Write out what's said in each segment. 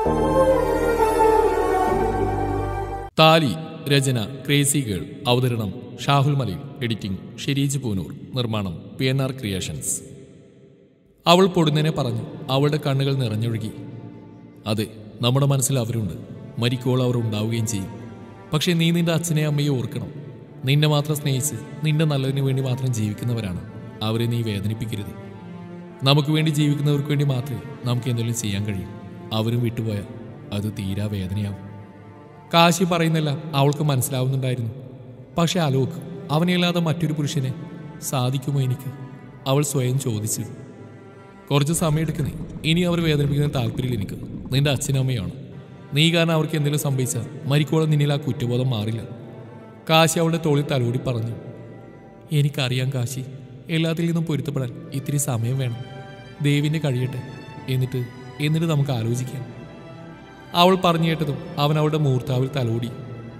താലി രചന crazy girl അവതരണം Shahul Malik editing Shereej Poonoor നിർമ്മാണം പി എൻ ആർ ക്രിയേഷൻസ് അവൾ പൊടുന്നതിനെ പറഞ്ഞു അവളുടെ കണ്ണുകൾ നിറഞ്ഞൊഴുകി അതെ നമ്മുടെ മനസ്സിൽ അവരുണ്ട് മരിക്കോൾ അവർ ഉണ്ടാവുകയും ചെയ്യും പക്ഷേ നീ നിന്റെ അച്ഛനെ അമ്മയെ ഓർക്കണം നിന്നെ മാത്രം സ്നേഹിച്ച് നിന്റെ നല്ലതിനു വേണ്ടി മാത്രം ജീവിക്കുന്നവരാണ് അവരെ നീ വേദനിപ്പിക്കരുത് നമുക്ക് വേണ്ടി ജീവിക്കുന്നവർക്ക് വേണ്ടി മാത്രമേ നമുക്ക് എന്തെങ്കിലും ചെയ്യാൻ കഴിയൂ അവരും വിട്ടുപോയാൽ അത് തീരാ വേദനയാവും കാശി പറയുന്നില്ല അവൾക്ക് മനസ്സിലാവുന്നുണ്ടായിരുന്നു പക്ഷെ അലോക് അവനെയല്ലാതെ മറ്റൊരു പുരുഷനെ സാധിക്കുമോ എനിക്ക് അവൾ സ്വയം ചോദിച്ചു കുറച്ച് സമയം എടുക്കുന്നേ ഇനി അവർ വേദനിപ്പിക്കുന്ന താല്പര്യമില്ല എനിക്ക് നിന്റെ അച്ഛനും അമ്മയാണ് നീ കാരണം അവർക്ക് എന്തെങ്കിലും സംഭവിച്ചാൽ മരിക്കോളം നിന്നിൽ ആ കുറ്റബോധം മാറില്ല കാശി അവളുടെ തോളിൽ തലോടി പറഞ്ഞു എനിക്കറിയാം കാശി എല്ലാത്തിൽ നിന്നും പൊരുത്തപ്പെടാൻ ഇത്തിരി സമയം വേണം ദേവിൻ്റെ കഴിയട്ടെ എന്നിട്ട് എന്നിട്ട് നമുക്ക് ആലോചിക്കാം അവൾ പറഞ്ഞു കേട്ടതും അവൻ അവളുടെ മൂർത്താവിൽ തലോടി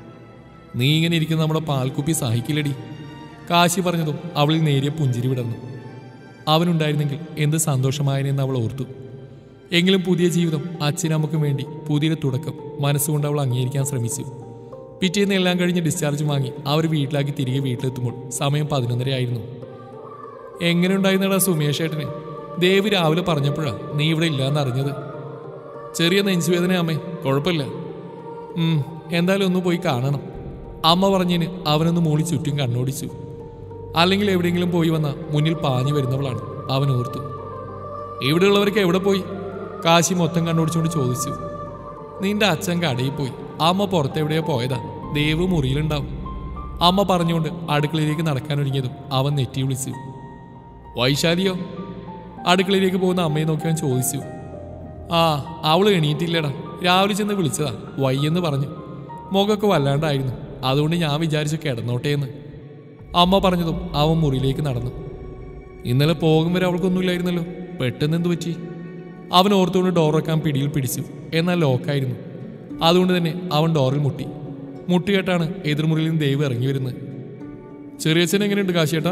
നീ ഇങ്ങനെ ഇരിക്കുന്ന നമ്മുടെ പാൽക്കുപ്പി സഹിക്കില്ലടി കാശി പറഞ്ഞതും അവളിൽ നേരിയ പുഞ്ചിരി വിടർന്നു അവനുണ്ടായിരുന്നെങ്കിൽ എന്ത് സന്തോഷമായനെന്ന് അവൾ ഓർത്തു എങ്കിലും പുതിയ ജീവിതം അച്ഛനമ്മക്കും വേണ്ടി പുതിയൊരു തുടക്കം മനസ്സുകൊണ്ട് അവൾ അംഗീകരിക്കാൻ ശ്രമിച്ചു പിറ്റേന്ന് എല്ലാം കഴിഞ്ഞ് ഡിസ്ചാർജ് വാങ്ങി അവർ വീട്ടിലാക്കി തിരികെ വീട്ടിലെത്തുമ്പോൾ സമയം പതിനൊന്നരയായിരുന്നു എങ്ങനെയുണ്ടായിരുന്നടാ സുമേഷ് ഏട്ടന് ദേവ് രാവിലെ പറഞ്ഞപ്പോഴാണ് നീ ഇവിടെ ഇല്ലാന്ന് അറിഞ്ഞത് ചെറിയ നെഞ്ചുവേദന അമ്മേ കുഴപ്പമില്ല ഉം, എന്തായാലും ഒന്ന് പോയി കാണണം അമ്മ പറഞ്ഞതിന് അവനൊന്ന് മൂളി ചുറ്റും കണ്ണോടിച്ചു അല്ലെങ്കിൽ എവിടെയെങ്കിലും പോയി വന്ന മുന്നിൽ പാഞ്ഞു വരുന്നവളാണ് അവൻ ഓർത്തു ഇവിടെയുള്ളവരൊക്കെ എവിടെ പോയി കാശി മൊത്തം കണ്ണോടിച്ചുകൊണ്ട് ചോദിച്ചു നിന്റെ അച്ഛൻ കടയിൽ പോയി അമ്മ പുറത്തെവിടെയോ പോയതാ ദേവ് മുറിയിലുണ്ടാവും അമ്മ പറഞ്ഞുകൊണ്ട് അടുക്കളയിലേക്ക് നടക്കാനൊരുങ്ങിയതും അവൻ നെറ്റി വിളിച്ചു വൈശാലിയോ അടുക്കളയിലേക്ക് പോകുന്ന അമ്മയെ നോക്കി അവൻ ചോദിച്ചു ആ അവള് എണീറ്റില്ലടാ രാവിലെ ചെന്ന് വിളിച്ചതാ വയ്യെന്ന് പറഞ്ഞു മുഖമൊക്കെ വല്ലാണ്ടായിരുന്നു അതുകൊണ്ട് ഞാൻ വിചാരിച്ചു കിടന്നോട്ടെ എന്ന് അമ്മ പറഞ്ഞതും അവൻ മുറിയിലേക്ക് നടന്നു ഇന്നലെ പോകും വരെ അവൾക്കൊന്നുമില്ലായിരുന്നല്ലോ പെട്ടെന്ന് എന്ത് പറ്റി അവൻ ഓർത്തുകൊണ്ട് ഡോർ വെക്കാൻ പിടിയിൽ പിടിച്ചു എന്നാൽ ലോക്കായിരുന്നു അതുകൊണ്ട് തന്നെ അവൻ ഡോറിൽ മുട്ടി മുട്ടികെട്ടാണ് എതിർമുറിയിൽ നിന്ന് ദേവ് ഇറങ്ങി വരുന്നത് ചെറിയച്ഛൻ എങ്ങനെയുണ്ട് കാശിയേട്ടാ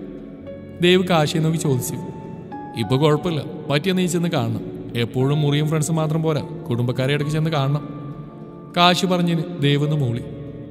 ദേവ് കാശിയെ നോക്കി ചോദിച്ചു ഇപ്പൊ കുഴപ്പമില്ല പറ്റിയ നീ ചെന്ന് കാണണം എപ്പോഴും മുറിയും ഫ്രണ്ട്സും മാത്രം പോരാ കുടുംബക്കാരെ ഇടയ്ക്ക് ചെന്ന് കാണണം കാശി പറഞ്ഞതിന് ദേവെന്ന് മൂളി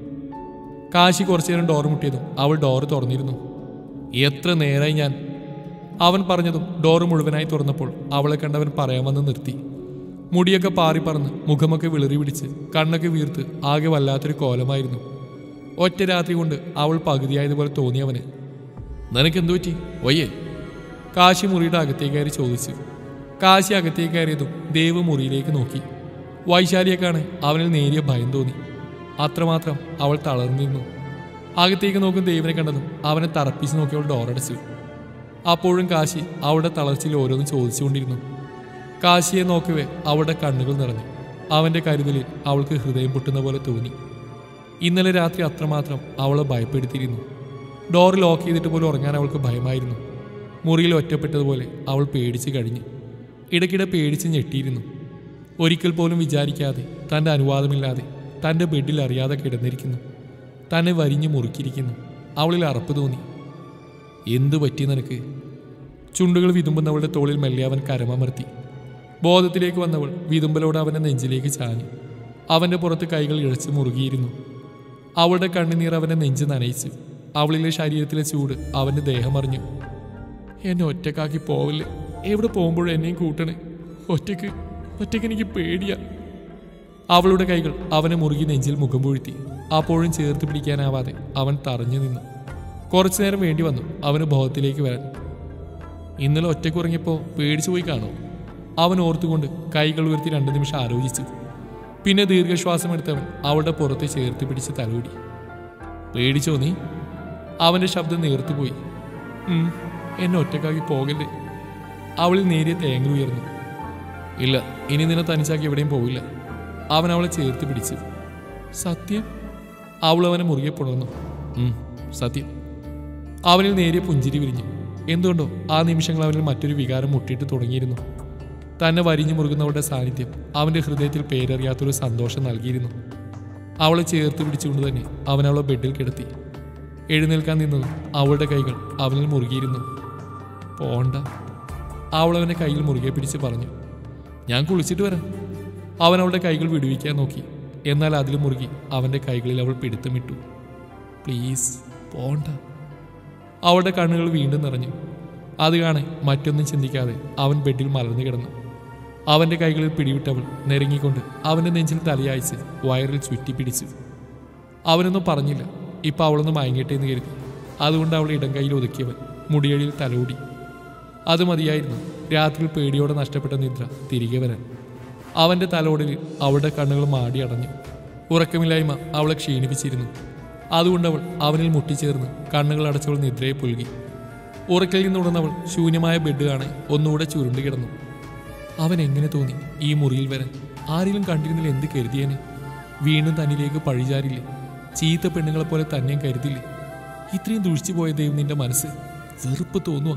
കാശി കുറച്ചു നേരം ഡോർ മുട്ടിയതും അവൾ ഡോറ് തുറന്നിരുന്നു എത്ര നേരായി ഞാൻ അവൻ പറഞ്ഞതും ഡോറ് മുഴുവനായി തുറന്നപ്പോൾ അവളെ കണ്ടവൻ പറയാമെന്ന് നിർത്തി മുടിയൊക്കെ പാറി പറന്ന് മുഖമൊക്കെ വിളറി പിടിച്ച് കണ്ണൊക്കെ വീർത്ത് ആകെ വല്ലാത്തൊരു കോലമായിരുന്നു ഒറ്റ രാത്രി കൊണ്ട് അവൾ പകുതിയായതുപോലെ തോന്നിയവന് നിനക്കെന്തു പറ്റി വയ്യേ കാശി മുറിയുടെ അകത്തേക്ക് കയറി ചോദിച്ചു കാശി അകത്തേക്ക് കയറിയതും ദേവ് മുറിയിലേക്ക് നോക്കി വൈശാലിയേക്കാണ് അവനിൽ നേരിയ ഭയം തോന്നി അത്രമാത്രം അവൾ തളർന്നിരുന്നു അകത്തേക്ക് നോക്കും ദേവിനെ കണ്ടതും അവനെ തറപ്പിച്ച് നോക്കി അവൾ ഡോറടച്ചു അപ്പോഴും കാശി അവളുടെ തളർച്ചയിൽ ഓരോന്ന് ചോദിച്ചുകൊണ്ടിരുന്നു കാശിയെ നോക്കവേ അവളുടെ കണ്ണുകൾ നിറഞ്ഞു അവന്റെ കരുതലിൽ അവൾക്ക് ഹൃദയം പൊട്ടുന്ന പോലെ തോന്നി ഇന്നലെ രാത്രി അത്രമാത്രം അവളെ ഭയപ്പെടുത്തിയിരുന്നു ഡോർ ലോക്ക് ചെയ്തിട്ട് പോലും ഉറങ്ങാൻ അവൾക്ക് ഭയമായിരുന്നു മുറിയിൽ ഒറ്റപ്പെട്ടതുപോലെ അവൾ പേടിച്ച് കഴിഞ്ഞു ഇടയ്ക്കിടെ പേടിച്ച് ഞെട്ടിയിരുന്നു ഒരിക്കൽ പോലും വിചാരിക്കാതെ തൻ്റെ അനുവാദമില്ലാതെ തൻ്റെ ബെഡിൽ അറിയാതെ കിടന്നിരിക്കുന്നു തന്നെ വരിഞ്ഞു മുറുക്കിയിരിക്കുന്നു അവളിൽ അറപ്പ് തോന്നി എന്തു പറ്റി നിനക്ക് ചുണ്ടുകൾ വിതുമ്പുന്നവളുടെ തോളിൽ മെല്ലെ അവൻ കരമമർത്തി ബോധത്തിലേക്ക് വന്നവൾ വിതുമ്പലോട് അവൻ്റെ നെഞ്ചിലേക്ക് ചാഞ്ഞു അവൻ്റെ പുറത്ത് കൈകൾ ഇഴച്ച് മുറുകിയിരുന്നു അവളുടെ കണ്ണുനീർ അവൻ്റെ നെഞ്ച് നനയിച്ചു അവളിലെ ശരീരത്തിലെ ചൂട് അവൻ്റെ ദേഹം അറിഞ്ഞു എന്നെ ഒറ്റക്കാക്കി പോവില്ല എവിടെ പോകുമ്പോഴും എന്നെയും കൂട്ടണേ ഒറ്റയ്ക്ക് ഒറ്റയ്ക്ക് എനിക്ക് പേടിയാ അവളുടെ കൈകൾ അവനെ മുറുകി നെഞ്ചിൽ മുഖം പൂഴ്ത്തി അപ്പോഴും ചേർത്ത് പിടിക്കാനാവാതെ അവൻ തറഞ്ഞു നിന്നു കുറച്ചു നേരം വേണ്ടി വന്നു അവന് ബോധത്തിലേക്ക് വരാൻ ഇന്നലെ ഒറ്റയ്ക്ക് ഉറങ്ങിയപ്പോൾ പേടിച്ചു പോയി കാണും അവൻ ഓർത്തുകൊണ്ട് കൈകൾ ഉയർത്തി രണ്ടു നിമിഷം ആലോചിച്ചു പിന്നെ ദീർഘശ്വാസം എടുത്തവൻ അവളുടെ പുറത്തെ ചേർത്ത് പിടിച്ച് തലോടി പേടിച്ചോ നീ അവന്റെ ശബ്ദം നേർത്തുപോയി ഉം, എന്നെ ഒറ്റക്കാക്കി പോകല്ലേ അവളിൽ നേരിയ തേങ്ങൽ ഉയർന്നു ഇല്ല ഇനി നിന്നെ തനിച്ചാക്കി എവിടെയും പോവില്ല അവൻ അവളെ ചേർത്ത് പിടിച്ചു സത്യം അവൾ അവനെ മുറുകെ പുണർന്നു ഉം, സത്യം അവനിൽ നേരിയ പുഞ്ചിരി വിരിഞ്ഞു എന്തുകൊണ്ടോ ആ നിമിഷങ്ങൾ അവനിൽ മറ്റൊരു വികാരം മുട്ടിയിട്ട് തുടങ്ങിയിരുന്നു തന്നെ വരിഞ്ഞു മുറുകുന്നവളുടെ സാന്നിധ്യം അവന്റെ ഹൃദയത്തിൽ പേരറിയാത്തൊരു സന്തോഷം നൽകിയിരുന്നു അവളെ ചേർത്ത് പിടിച്ചുകൊണ്ട് തന്നെ അവൻ അവളെ ബെഡിൽ കിടത്തി എഴുന്നേൽക്കാൻ നിന്നതും അവളുടെ കൈകൾ അവനിൽ മുറുകിയിരുന്നു പോണ്ട അവൾ അവനെ കയ്യിൽ മുറുകെ പിടിച്ച് പറഞ്ഞു ഞാൻ കുളിച്ചിട്ട് വരാം അവൻ അവളുടെ കൈകൾ വിടുവിക്കാൻ നോക്കി എന്നാൽ അതിൽ മുറുകി അവൻ്റെ കൈകളിൽ അവൾ പിടുത്തമിട്ടു പ്ലീസ് പോണ്ട അവളുടെ കണ്ണുകൾ വീണ്ടും നിറഞ്ഞു അത് കാണെ മറ്റൊന്നും ചിന്തിക്കാതെ അവൻ ബെഡിൽ മലർന്നു കിടന്നു അവൻ്റെ കൈകളിൽ പിടിവിട്ടവൾ നെരുങ്ങിക്കൊണ്ട് അവൻ്റെ നെഞ്ചിൽ തലയായിച്ച് വയറിൽ ചുറ്റി പിടിച്ചു അവനൊന്നും പറഞ്ഞില്ല ഇപ്പം അവളൊന്ന് മയങ്ങട്ടെ എന്ന് കരുതി അതുകൊണ്ട് അവൾ ഇടം കൈയിൽ ഒതുക്കിയവൻ മുടിയഴിയിൽ തലോടി അത് മതിയായിരുന്നു രാത്രിയിൽ പേടിയോടെ നഷ്ടപ്പെട്ട നിദ്ര തിരികെ വരാൻ അവൻ്റെ തലോടലിൽ അവളുടെ കണ്ണുകൾ മാടി അടഞ്ഞു ഉറക്കമില്ലായ്മ അവളെ ക്ഷീണിപ്പിച്ചിരുന്നു അതുകൊണ്ട് അവൾ അവനിൽ മുട്ടിച്ചേർന്ന് കണ്ണുകൾ അടച്ചവൾ നിദ്രയെ പുൽകി ഉറക്കയിൽ നിന്നുടന്നവൾ ശൂന്യമായ ബെഡ് കാണെ ഒന്നുകൂടെ ചുരുണ്ടു കിടന്നു അവൻ എങ്ങനെ തോന്നി ഈ മുറിയിൽ വരാൻ ആരെങ്കിലും കണ്ടിരുന്നില്ല എന്ത് കരുതിയേനെ വീണ്ടും തന്നിലേക്ക് പഴിചാരില്ലേ ചീത്ത പെണ്ണുങ്ങളെ പോലെ തന്നെയും കരുതില്ലേ ഇത്രയും ദുഷിച്ചു പോയ ദൈവം നിന്റെ മനസ്സ് വെറുപ്പ് തോന്നുക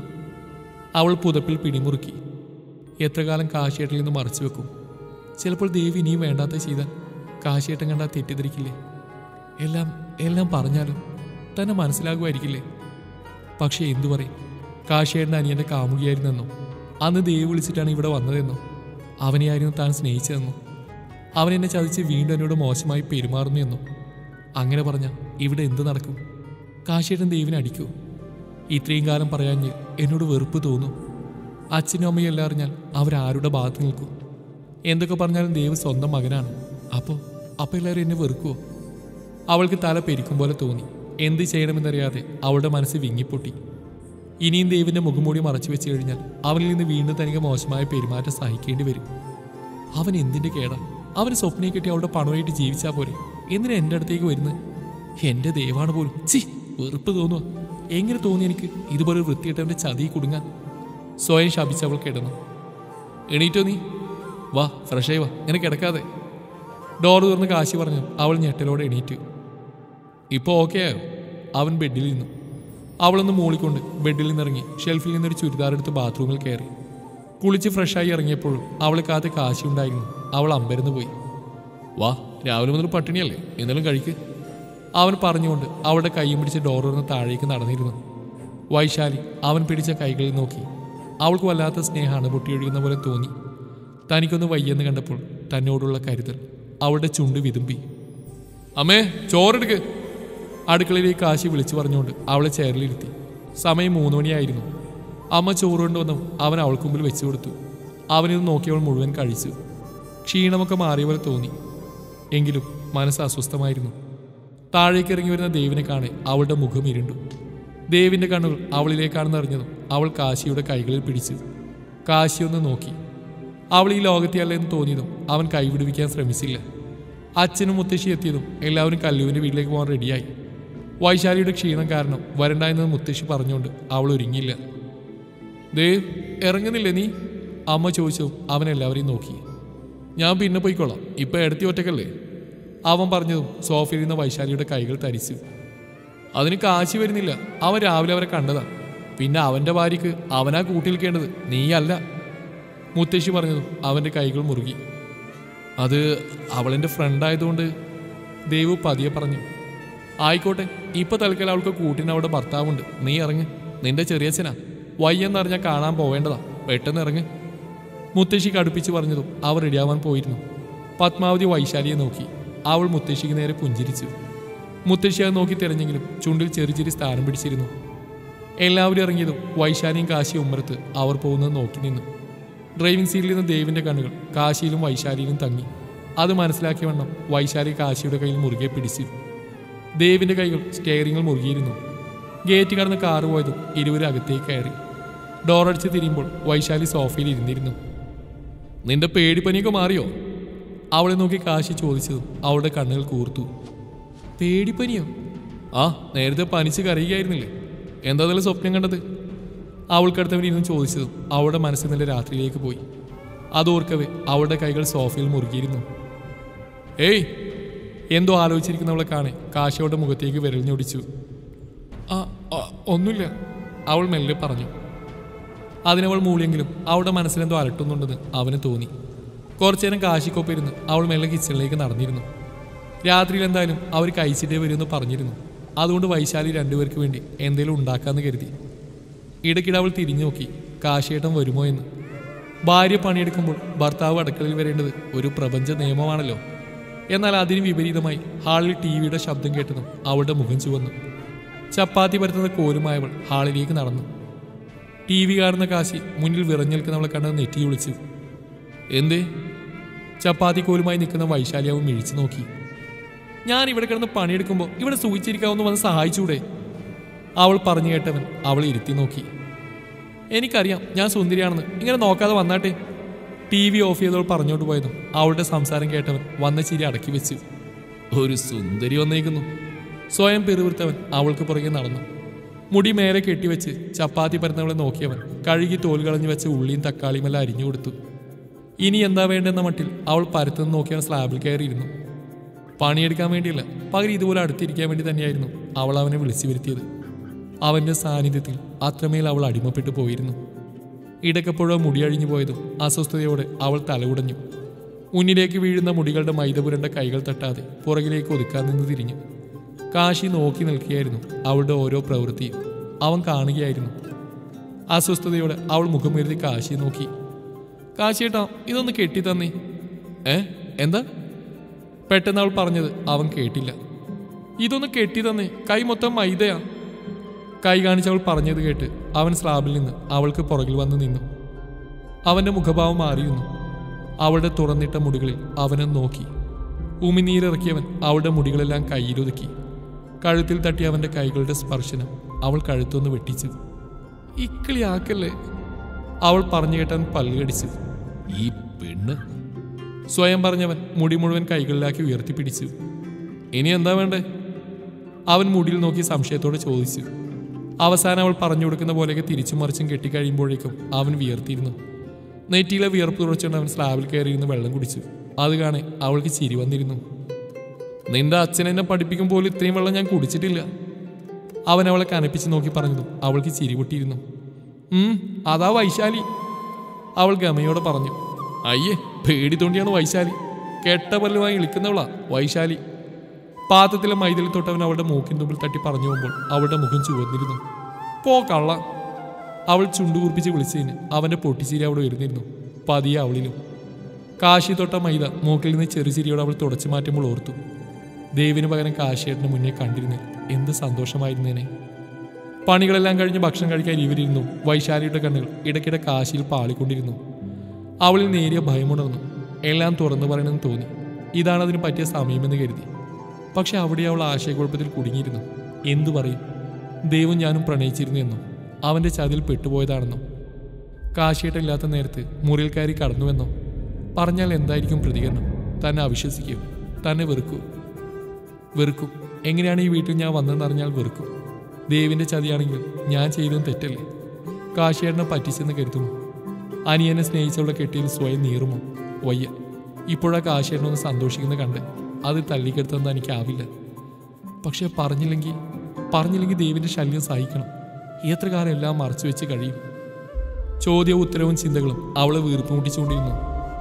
അവൾ പുതപ്പിൽ പിടിമുറുക്കി എത്ര കാലം കാശിയേട്ടിൽ നിന്ന് മറച്ചു വെക്കും ചിലപ്പോൾ ദേവി ഇനിയും വേണ്ടാത്ത ചെയ്താൽ കാശിയേട്ടൻ കണ്ടാൽ തെറ്റിദ്ധരിക്കില്ലേ എല്ലാം എല്ലാം പറഞ്ഞാലും തന്നെ മനസ്സിലാകുമായിരിക്കില്ലേ പക്ഷേ എന്തു പറയും കാശിയേട്ടൻ അനിയന്റെ കാമുകിയായിരുന്നെന്നോ അന്ന് ദേവ് വിളിച്ചിട്ടാണ് ഇവിടെ വന്നതെന്നോ അവനെയായിരുന്നു താൻ സ്നേഹിച്ചതെന്നോ അവൻ എന്നെ ചതിച്ച് വീണ്ടും എന്നോട് മോശമായി പെരുമാറുന്നു എന്നോ അങ്ങനെ പറഞ്ഞ ഇവിടെ എന്ത് നടക്കും കാശിയേട്ടൻ ദേവിനെ അടിക്കൂ ഇത്രയും കാലം പറയാഞ്ഞ് എന്നോട് വെറുപ്പ് തോന്നും അച്ഛനും അമ്മയും എല്ലാം അറിഞ്ഞാൽ അവരാരുടെ ഭാഗത്ത് നിൽക്കും എന്തൊക്കെ പറഞ്ഞാലും ദേവ് സ്വന്തം മകനാണ് അപ്പോൾ അപ്പോൾ എല്ലാവരും എന്നെ വെറുക്കുമോ അവൾക്ക് തല പെരിക്കും പോലെ തോന്നി എന്ത് ചെയ്യണമെന്നറിയാതെ അവളുടെ മനസ്സ് വിങ്ങിപ്പൊട്ടി ഇനിയും ദേവിന്റെ മുഖംമൂടി മറച്ചു വെച്ച് കഴിഞ്ഞാൽ അവനിൽ നിന്ന് വീണ്ടും തനിക്ക് മോശമായ പെരുമാറ്റം സഹിക്കേണ്ടി വരും അവൻ എന്തിന്റെ കേടാ അവന് സ്വപ്നയെ കിട്ടി അവളുടെ പണമായിട്ട് ജീവിച്ചാ പോരെ എന്തിനാ എൻ്റെ അടുത്തേക്ക് വരുന്നത് എന്റെ ദൈവമാണ് പോലും ചി വെറുപ്പ് തോന്നുക എങ്ങനെ തോന്നി എനിക്ക് ഇതുപോലെ ഒരു വൃത്തിയിട്ടവന്റെ ചതി കുടുങ്ങാൻ സ്വയം ശപിച്ച് അവൾ കിടന്നു എണീറ്റോ നീ വാ ഫ്രഷായി വാ ഇങ്ങനെ കിടക്കാതെ ഡോർ തുറന്ന് കാശി പറഞ്ഞു അവൾ ഞെട്ടലോടെ എണീറ്റു ഇപ്പോൾ ഓക്കെ ആയോ അവൻ ബെഡിൽ നിന്നു അവളൊന്ന് മൂളിക്കൊണ്ട് ബെഡിൽ നിന്നിറങ്ങി ഷെൽഫിൽ നിന്നൊരു ചുരിദാർ എടുത്ത് ബാത്റൂമിൽ കയറി കുളിച്ച് ഫ്രഷായി ഇറങ്ങിയപ്പോഴും അവളെ കാത്ത് കാശി ഉണ്ടായിരുന്നു അവൾ അമ്പരന്ന് പോയി വാ രാവിലെ മുതൽ പട്ടിണിയല്ലേ എന്തെങ്കിലും കഴിക്ക് അവൻ പറഞ്ഞുകൊണ്ട് അവളുടെ കൈയും പിടിച്ച് ഡോർ തുറന്ന് താഴേക്ക് നടന്നിരുന്നു വൈശാലി അവൻ പിടിച്ച കൈകളിൽ നോക്കി അവൾക്ക് വല്ലാത്ത സ്നേഹമാണ് പൊട്ടിയൊഴുകുന്ന പോലെ തോന്നി തനിക്കൊന്ന് വയ്യെന്ന് കണ്ടപ്പോൾ തന്നോടുള്ള കരുതൽ അവളുടെ ചുണ്ട് വിതുമ്പി അമ്മേ ചോറെടുക്ക് അടുക്കളയിലേക്ക് കാശി വിളിച്ചു പറഞ്ഞുകൊണ്ട് അവളെ ചെയറിലിരുത്തി സമയം മൂന്ന് മണിയായിരുന്നു അമ്മ ചോറ് കൊണ്ടുവന്നു അവൻ അവൾക്ക് മുമ്പിൽ വെച്ചു കൊടുത്തു അവനിത് നോക്കിയവൾ മുഴുവൻ കഴിച്ചു ക്ഷീണമൊക്കെ മാറിയ പോലെ തോന്നി എങ്കിലും മനസ്സ് അസ്വസ്ഥമായിരുന്നു താഴേക്ക് ഇറങ്ങി വരുന്ന ദേവിനെ കാണെ അവളുടെ മുഖം ഇരുണ്ടു ദേവിന്റെ കണ്ണുകൾ അവളിലേക്കാണെന്ന് അറിഞ്ഞതും അവൾ കാശിയുടെ കൈകളിൽ പിടിച്ചു കാശി ഒന്ന് നോക്കി അവൾ ഈ ലോകത്തെയല്ല എന്ന് തോന്നിയതും അവൻ കൈവിടുവിക്കാൻ ശ്രമിച്ചില്ല അച്ഛനും മുത്തശ്ശി എത്തിയതും എല്ലാവരും കല്ലുവിന്റെ വീട്ടിലേക്ക് പോകാൻ റെഡിയായി വൈശാലിയുടെ ക്ഷീണം കാരണം വരണ്ടായെന്ന് മുത്തശ്ശി പറഞ്ഞുകൊണ്ട് അവൾ ഒരുങ്ങിയില്ല ദേവ് ഇറങ്ങുന്നില്ലേ നീ അമ്മ ചോദിച്ചു അവൻ എല്ലാവരെയും നോക്കി ഞാൻ പിന്നെ പോയിക്കോളാം ഇപ്പൊ എടുത്തി ഒറ്റക്കല്ലേ അവൻ പറഞ്ഞതും സോഫയിൽ നിന്ന് വൈശാലിയുടെ കൈകൾ തരിച്ചു അതിന് കാശി വരുന്നില്ല അവൻ രാവിലെ അവരെ കണ്ടതാ പിന്നെ അവന്റെ ഭാര്യക്ക് അവനാ കൂട്ടിൽക്കേണ്ടത് നീയല്ല മുത്തശ്ശി പറഞ്ഞതും അവന്റെ കൈകൾ മുറുകി അത് അവളെന്റെ ഫ്രണ്ട് ആയതുകൊണ്ട് ദേവു പതിയെ പറഞ്ഞു ആയിക്കോട്ടെ ഇപ്പൊ തൽക്കാലം അവൾക്ക് കൂട്ടിന് അവിടെ ഭർത്താവുണ്ട് നീ ഇറങ്ങ് നിന്റെ ചെറിയച്ഛനാ വയ്യെന്നറിഞ്ഞാൽ കാണാൻ പോവേണ്ടതാ പെട്ടെന്ന് ഇറങ്ങ് മുത്തശ്ശി കടുപ്പിച്ച് പറഞ്ഞതും അവർ റെഡിയാവാൻ പോയിരുന്നു പത്മാവതി വൈശാലിയെ നോക്കി അവൾ മുത്തശ്ശിക്ക് നേരെ പുഞ്ചിരിച്ചു മുത്തശ്ശി അത് നോക്കി തിരഞ്ഞെങ്കിലും ചുണ്ടിൽ ചെറിയ ചെറിയ സ്ഥാനം പിടിച്ചിരുന്നു എല്ലാവരും ഇറങ്ങിയതും വൈശാലിയും കാശിയും ഉമ്മറത്ത് അവർ പോകുന്നത് നോക്കി നിന്നു ഡ്രൈവിംഗ് സീറ്റിൽ നിന്ന് ദേവിന്റെ കണ്ണുകൾ കാശിയിലും വൈശാലിയിലും തങ്ങി അത് മനസ്സിലാക്കിയ വണ്ണം വൈശാലി കാശിയുടെ കയ്യിൽ മുറുകെ പിടിച്ചു ദേവിന്റെ കൈകൾ സ്റ്റെയറിങ്ങിൽ മുറുകിയിരുന്നു ഗേറ്റ് കടന്ന് കാറ് പോയതും ഇരുവരും അകത്തേക്ക് കയറി ഡോറടിച്ച് തിരിയുമ്പോൾ വൈശാലി സോഫയിൽ ഇരുന്നിരുന്നു നിന്റെ പേടിപ്പനിയൊക്കെ മാറിയോ അവളെ നോക്കി കാശി ചോദിച്ചതും അവളുടെ കണ്ണുകൾ കൂർത്തു പേടിപ്പനിയോ ആ നേരത്തെ പനിച്ച് കരയുകയായിരുന്നില്ലേ എന്താ അതിൽ സ്വപ്നം കണ്ടത് അവൾക്കടുത്തവൻ ഇരുന്ന് ചോദിച്ചതും അവളുടെ മനസ്സിൽ നില രാത്രിയിലേക്ക് പോയി അതോർക്കവേ അവളുടെ കൈകൾ സോഫയിൽ മുറുകിയിരുന്നു ഏയ് എന്തോ ആലോചിച്ചിരിക്കുന്നവളെ കാണെ കാശിയുടെ മുഖത്തേക്ക് വിരൽ ഞൊടിച്ചു ആ ആ, ഒന്നുമില്ല അവൾ മെല്ലെ പറഞ്ഞു അതിനവൾ മൂളിയെങ്കിലും അവളുടെ മനസ്സിലെന്തോ അലട്ടുന്നുണ്ടെന്ന് അവന് തോന്നി കുറച്ചു നേരം കാശിക്കൊപ്പം ഇരുന്ന് അവൾ മെല്ലെ കിച്ചണിലേക്ക് നടന്നിരുന്നു രാത്രിയിൽ എന്തായാലും അവർ കഴിച്ചിട്ടേ വരുമെന്ന് പറഞ്ഞിരുന്നു അതുകൊണ്ട് വൈശാലി രണ്ടുപേർക്ക് വേണ്ടി എന്തെങ്കിലും ഉണ്ടാക്കാന്ന് കരുതി ഇടയ്ക്കിടെ അവൾ തിരിഞ്ഞു നോക്കി കാശിയേട്ടൻ വരുമോ എന്ന് ഭാര്യ പണിയെടുക്കുമ്പോൾ ഭർത്താവ് അടുക്കളയിൽ വരേണ്ടത് ഒരു പ്രപഞ്ച നിയമമാണല്ലോ എന്നാൽ അതിന് വിപരീതമായി ഹാളിൽ ടി വിയുടെ ശബ്ദം കേട്ടതും അവളുടെ മുഖം ചുവന്നു ചപ്പാത്തി പരത്തുന്ന കോലുമായവൾ ഹാളിലേക്ക് നടന്നു ടി വി കാണുന്ന കാശി മുന്നിൽ വിറഞ്ഞു നിൽക്കുന്നവളെ കണ്ടത് നെറ്റി വിളിച്ചു എന്തേ ചപ്പാത്തി കോലുമായി നിൽക്കുന്ന വൈശാലിയാവും മിഴിച്ചു നോക്കി ഞാൻ ഇവിടെ കിടന്ന് പണിയെടുക്കുമ്പോൾ ഇവിടെ സൂചിച്ചിരിക്കാവുന്ന വന്ന് സഹായിച്ചൂടെ അവൾ പറഞ്ഞു കേട്ടവൻ അവളെ ഇരുത്തി നോക്കി എനിക്കറിയാം ഞാൻ സുന്ദരിയാണെന്ന് ഇങ്ങനെ നോക്കാതെ വന്നാട്ടെ ടി വി ഓഫ് ചെയ്തവൾ പറഞ്ഞോട്ട് പോയതും അവളുടെ സംസാരം കേട്ടവൻ വന്ന ചിരി അടക്കി വെച്ചു ഒരു സുന്ദരി വന്നേക്കുന്നു സ്വയം പിറുവിറുത്തവൻ അവൾക്ക് പുറകെ നടന്നു മുടി മേലെ കെട്ടിവെച്ച് ചപ്പാത്തി പരന്നവളെ നോക്കിയവൻ കഴുകി തോൽ കളഞ്ഞു വെച്ച് ഉള്ളിയും തക്കാളിയുമെല്ലാം അരിഞ്ഞു കൊടുത്തു ഇനി എന്താ വേണ്ടെന്ന മട്ടിൽ അവൾ പരത്തുനിന്ന് നോക്കിയാണ് സ്ലാബിൽ കയറിയിരുന്നു പണിയെടുക്കാൻ വേണ്ടിയല്ല പകരം ഇതുപോലെ അടുത്തിരിക്കാൻ വേണ്ടി തന്നെയായിരുന്നു അവൾ അവനെ വിളിച്ചു വരുത്തിയത് അവന്റെ സാന്നിധ്യത്തിൽ അത്രമേൽ അവൾ അടിമപ്പെട്ടു പോയിരുന്നു ഇടയ്ക്കപ്പോഴോ മുടിയഴിഞ്ഞു പോയതും അസ്വസ്ഥതയോടെ അവൾ തലകുടഞ്ഞു മുന്നിലേക്ക് വീഴുന്ന മുടികളുടെ മൈദപുരണ്ട കൈകൾ തട്ടാതെ പുറകിലേക്ക് ഒതുക്കാൻ നിന്ന് തിരിഞ്ഞു കാശി നോക്കി നിൽക്കുകയായിരുന്നു അവളുടെ ഓരോ പ്രവൃത്തിയും അവൻ കാണുകയായിരുന്നു അസ്വസ്ഥതയോടെ അവൾ മുഖമുയർത്തി കാശിയെ നോക്കി കാശിയേട്ടാ ഇതൊന്ന് കെട്ടി തന്നേ ഏ എന്താ പെട്ടെന്ന് അവൾ പറഞ്ഞത് അവൻ കേട്ടില്ല ഇതൊന്ന് കെട്ടി തന്നേ കൈ മൊത്തം മൈദയാ കൈ കാണിച്ച് അവൾ പറഞ്ഞത് കേട്ട് അവൻ സ്ലാബിൽ നിന്ന് അവൾക്ക് പുറകിൽ വന്ന് നിന്നു അവന്റെ മുഖഭാവം മാറിയിരുന്നു അവളുടെ തുറന്നിട്ട മുടികളിൽ അവനെ നോക്കി ഉമിനീരിറക്കിയവൻ അവളുടെ മുടികളെല്ലാം കയ്യിലൊതുക്കി കഴുത്തിൽ തട്ടി അവന്റെ കൈകളുടെ സ്പർശനം അവൾ കഴുത്തൊന്ന് വെട്ടിച്ചു ഇക്കിളിയാക്കല്ലേ അവൾ പറഞ്ഞു കേട്ടവൻ പല്ലുകടിച്ചു ഈ പെണ്ണ് സ്വയം പറഞ്ഞവൻ മുടി മുഴുവൻ കൈകളിലാക്കി ഉയർത്തിപ്പിടിച്ചു ഇനി എന്താ വേണ്ടേ അവൻ മുടിയിൽ നോക്കി സംശയത്തോടെ ചോദിച്ചു അവസാനം അവൾ പറഞ്ഞു കൊടുക്കുന്ന പോലെയൊക്കെ തിരിച്ചും മറിച്ചും കെട്ടിക്കഴിയുമ്പോഴേക്കും അവൻ വിയർത്തിയിരുന്നു നെറ്റിയിലെ വിയർപ്പ് തുറച്ചുകൊണ്ട് അവൻ സ്ലാബിൽ കയറിയിരുന്ന് വെള്ളം കുടിച്ചു അത് കാണെ അവൾക്ക് ചിരി വന്നിരുന്നു നിന്റെ അച്ഛൻ എന്നെ പഠിപ്പിക്കും പോലും ഇത്രയും വെള്ളം ഞാൻ കുടിച്ചിട്ടില്ല അവൻ അവളെ കനപ്പിച്ച് നോക്കി പറഞ്ഞതും അവൾക്ക് ചിരി പൊട്ടിയിരുന്നു ഉം അതാ വൈശാലി അവൾ ഗമയോടെ പറഞ്ഞു അയ്യേ പേടി തോണ്ടിയാണ് വൈശാലി കെട്ട പല്ലുമായി ഇളിക്കുന്നവളാ വൈശാലി പാത്രത്തിലെ മൈദയിൽ തൊട്ടവൻ അവളുടെ മൂക്കിൻ തുമ്പിൽ തട്ടി പറഞ്ഞു പോകുമ്പോൾ അവളുടെ മുഖം ചുവന്നിരുന്നു പോ കള്ള അവൾ ചുണ്ടുകൂർപ്പിച്ച് വിളിച്ചതിന് അവന്റെ പൊട്ടിച്ചിരി അവിടെ വരുന്നിരുന്നു പതിയെ അവളിലും കാശി തൊട്ട മൈദ മൂക്കിൽ നിന്ന് ചെറുചിരിയോടെ അവൾ തുടച്ചു മാറ്റുമ്പോൾ ഓർത്തു ദേവിന് പകരം കാശിയേട്ടന് മുന്നേ കണ്ടിരുന്നു എന്ത് സന്തോഷമായിരുന്നേനെ പണികളെല്ലാം കഴിഞ്ഞ് ഭക്ഷണം കഴിക്കാൻ ഇവരിരുന്നു വൈശാലിയുടെ കണ്ണുകൾ ഇടയ്ക്കിടെ കാശിയിൽ പാളിക്കൊണ്ടിരുന്നു അവളിൽ നേരിയ ഭയമുണർന്നു എല്ലാം തുറന്നു പറയണമെന്ന് തോന്നി ഇതാണ് അതിന് പറ്റിയ സമയമെന്ന് കരുതി പക്ഷെ അവിടെ അവൾ ആശയക്കുഴപ്പത്തിൽ കുടുങ്ങിയിരുന്നു എന്തു പറയും ദൈവം ഞാനും പ്രണയിച്ചിരുന്നു എന്നോ അവന്റെ ചതിൽ പെട്ടുപോയതാണെന്നോ കാശിയേട്ടില്ലാത്ത നേരത്ത് മുറിയിൽ കയറി കടന്നുവെന്നോ പറഞ്ഞാൽ എന്തായിരിക്കും പ്രതികരണം തന്നെ അവിശ്വസിക്കൂ തന്നെ വെറുക്കൂ വെറുക്കും എങ്ങനെയാണ് ഈ വീട്ടിൽ ഞാൻ വന്നതെന്ന് അറിഞ്ഞാൽ വെറുക്കും ദേവിന്റെ ചതിയാണെങ്കിൽ ഞാൻ ചെയ്തതും തെറ്റല്ലേ കാശിയേട്ടനെ പറ്റിച്ചെന്ന് കരുതുമോ അനിയനെ സ്നേഹിച്ചവളെ കെട്ടിയിൽ സ്വയം നീറുമോ വയ്യ ഇപ്പോഴാ കാശിയേട്ടനൊന്ന് സന്തോഷിക്കുന്ന കണ്ട് അത് തള്ളിക്കെടുത്തെന്ന് എനിക്കാവില്ല പക്ഷെ പറഞ്ഞില്ലെങ്കിൽ പറഞ്ഞില്ലെങ്കിൽ ദേവിന്റെ ശല്യം സഹിക്കണം എത്ര കാലം എല്ലാം മറച്ചു വെച്ച് കഴിയും ചോദ്യവും ഉത്തരവും ചിന്തകളും അവളെ വീർപ്പ് മുട്ടിച്ചുകൊണ്ടിരുന്നു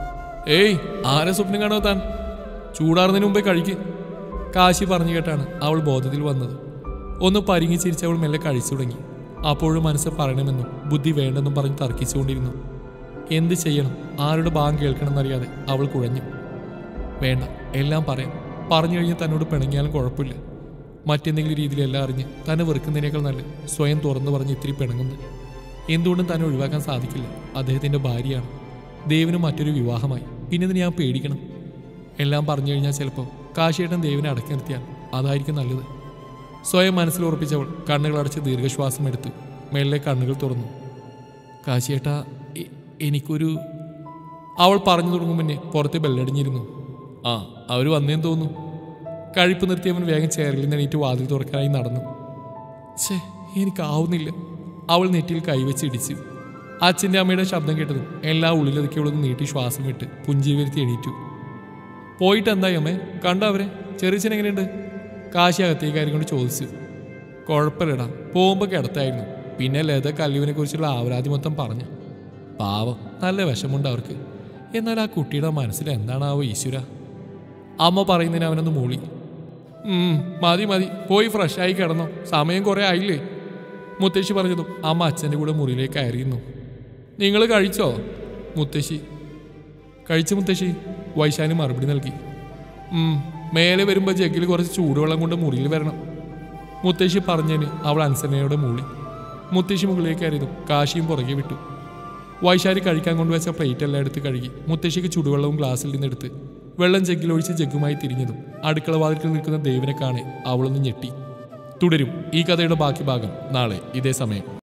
ഏയ് ആരെ സ്വപ്നം കാണോ താൻ ചൂടാറുന്നതിന് മുമ്പേ കഴിക്ക് കാശി പറഞ്ഞു കേട്ടാണ് അവൾ ബോധത്തിൽ വന്നത് ഒന്ന് പരിങ്ങി ചിരിച്ച് അവൾ മെല്ലെ കഴിച്ചു തുടങ്ങി അപ്പോഴും മനസ്സ് പറയണമെന്നും ബുദ്ധി വേണ്ടെന്നും പറഞ്ഞ് തർക്കിച്ചുകൊണ്ടിരുന്നു എന്ത് ചെയ്യണം ആരുടെ ഭാഗം കേൾക്കണമെന്നറിയാതെ അവൾ കുഴഞ്ഞു വേണ്ട എല്ലാം പറയാം പറഞ്ഞു കഴിഞ്ഞ് തന്നോട് പിണങ്ങിയാലും കുഴപ്പമില്ല മറ്റെന്തെങ്കിലും രീതിയിൽ എല്ലാം അറിഞ്ഞ് തന്നെ വെറുക്കുന്നതിനേക്കാൾ നല്ല സ്വയം തുറന്നു പറഞ്ഞ് ഇത്തിരി പിണങ്ങുന്നു എന്തുകൊണ്ടും തന്നെ ഒഴിവാക്കാൻ സാധിക്കില്ല അദ്ദേഹത്തിന്റെ ഭാര്യയാണ് ദേവിന് മറ്റൊരു വിവാഹമായി പിന്നെ ഇതിന് ഞാൻ പേടിക്കണം എല്ലാം പറഞ്ഞു കഴിഞ്ഞാൽ ചിലപ്പോൾ കാശിയേട്ടൻ ദേവിനെ അടക്കി നിർത്തിയാൽ അതായിരിക്കും നല്ലത് സ്വയം മനസ്സിൽ ഉറപ്പിച്ചവൾ കണ്ണുകൾ അടച്ച് ദീർഘശ്വാസം എടുത്തു മെല്ലെ കണ്ണുകൾ തുറന്നു കാശിയേട്ടാ എ- എനിക്കൊരു അവൾ പറഞ്ഞു തുടങ്ങും മുന്നേ പുറത്ത് ബെല്ലടിഞ്ഞിരുന്നു ആ അവർ വന്നേന്ന് തോന്നുന്നു കഴിപ്പ് നിർത്തിയവൻ വേഗം ചേറിൽ നിന്നീറ്റ് വാതിൽ തുറക്കാനായി നടന്നു ഛേ എനിക്കാവുന്നില്ല അവൾ നെറ്റിയിൽ കൈവച്ച് ഇടിച്ചു അച്ഛൻ്റെ അമ്മയുടെ ശബ്ദം കേട്ടതും എല്ലാ ഉള്ളിലൊതുക്കിയുള്ളതും നീട്ടി ശ്വാസം വിട്ട് പുഞ്ചി വരുത്തി എണീറ്റു പോയിട്ട് എന്തായി അമ്മേ കണ്ട അവരെ ചെറിയച്ഛൻ എങ്ങനെയുണ്ട് കാശി അകത്തേക്ക് ആരും ചോദിച്ചു കുഴപ്പമില്ലടാ പോകുമ്പോൾ കിടത്തായിരുന്നു പിന്നെ ലത കല്ലുവിനെ കുറിച്ചുള്ള ആവരാതി മൊത്തം പറഞ്ഞു പാവം നല്ല വിഷമുണ്ട് അവർക്ക് എന്നാൽ ആ കുട്ടിയുടെ മനസ്സിൽ എന്താണാവോ ഈശ്വര അമ്മ പറയുന്നതിന് അവനൊന്ന് മൂളി ഉം, മതി മതി പോയി ഫ്രഷായി കിടന്നോ സമയം കുറേ ആയില്ലേ മുത്തശ്ശി പറഞ്ഞതും അമ്മ അച്ഛൻ്റെ കൂടെ മുറിയിലേക്ക് കയറിയിരുന്നു നിങ്ങൾ കഴിച്ചോ മുത്തശ്ശി കഴിച്ച മുത്തശ്ശി വൈശാലി മറുപടി നൽകി ഉം, മേലെ വരുമ്പോൾ ജഗ്ഗിൽ കുറച്ച് ചൂടുവെള്ളം കൊണ്ട് മുറിയിൽ വരണം മുത്തശ്ശി പറഞ്ഞതിന് അവൾ അനുസരണയോടെ മൂളി മുത്തശ്ശി മുകളിലേക്ക് കയറിയതും കാശിയും പുറകെ വിട്ടു വൈശാലി കഴിക്കാൻ കൊണ്ടുവച്ച പ്ലേറ്റ് എല്ലാം എടുത്ത് കഴുകി മുത്തശ്ശിക്ക് ചുടുവെള്ളവും ഗ്ലാസ്സിൽ നിന്നെടുത്ത് വെള്ളം ജഗ്ഗിലൊഴിച്ച് ജഗ്ഗുമായി തിരിഞ്ഞതും അടുക്കള വാതിൽക്കൽ നിൽക്കുന്ന ദേവിനെ കാണെ അവളൊന്ന് ഞെട്ടി തുടരും ഈ കഥയുടെ ബാക്കി ഭാഗം നാളെ ഇതേ സമയം